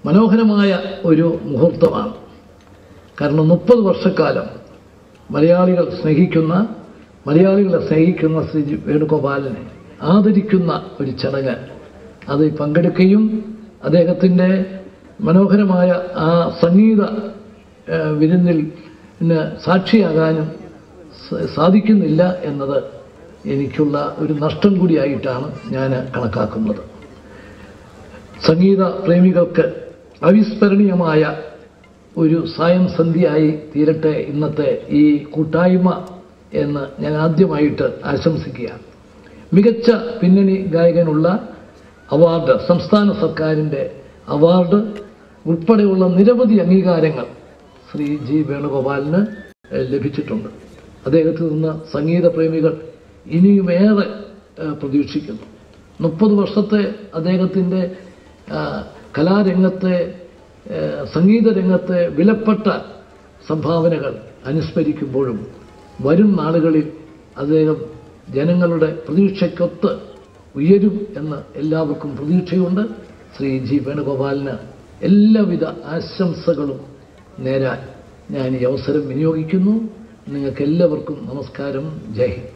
മനോഹരമായ ഒരു മുഹൂർത്തമാണ് കാരണം മുപ്പത് വർഷക്കാലം മലയാളികൾ സ്നേഹിക്കുന്ന മലയാളികളെ സ്നേഹിക്കുന്ന ശ്രീ ജി വേണുഗോപാലിനെ ആദരിക്കുന്ന ഒരു ചടങ്ങ് അതിൽ പങ്കെടുക്കുകയും അദ്ദേഹത്തിൻ്റെ മനോഹരമായ ആ സംഗീത ആ, വിരുന്നിൽ ന് സാക്ഷിയാകാനും സ- സാധിക്കുന്നില്ല എന്നത് എനിക്കുള്ള ഒരു നഷ്ടം കൂടിയായിട്ടാണ് ഞാൻ കണക്കാക്കുന്നത് സംഗീത പ്രേമികൾക്ക് അവിസ്മരണീയമായ ഒരു സായം സന്ധ്യയായി തീരട്ടെ ഇന്നത്തെ ഈ കൂട്ടായ്മ എന്ന് ഞാൻ ആദ്യമായിട്ട് ആശംസിക്കുകയാണ് മികച്ച പിന്നണി ഗായകനുള്ള അവാർഡ് സംസ്ഥാന സർക്കാരിൻ്റെ അവാർഡ് ഉൾപ്പെടെയുള്ള നിരവധി അംഗീകാരങ്ങൾ ശ്രീ ജി വേണുഗോപാലിന് ഏഹ്, ലഭിച്ചിട്ടുണ്ട് അദ്ദേഹത്തിൽ നിന്ന് സംഗീത പ്രേമികൾ ഇനിയുമേറെ ഏഹ്, പ്രതീക്ഷിക്കുന്നു മുപ്പത് വർഷത്തെ അദ്ദേഹത്തിൻ്റെ ആ, കലാരംഗത്തെ ഏഹ്, സംഗീത രംഗത്തെ വിലപ്പെട്ട സംഭാവനകൾ അനുസ്മരിക്കുമ്പോഴും വരും നാളുകളിൽ അദ്ദേഹം ജനങ്ങളുടെ പ്രതീക്ഷയ്ക്കൊത്ത് ഉയരും എന്ന് എല്ലാവർക്കും പ്രതീക്ഷയുണ്ട് ശ്രീ ജി വേണുഗോപാലിന് എല്ലാവിധ ആശംസകളും നേരാൻ ഞാൻ ഈ അവസരം വിനിയോഗിക്കുന്നു നിങ്ങൾക്ക് എല്ലാവർക്കും നമസ്കാരം ജയ് ഹിന്ദ്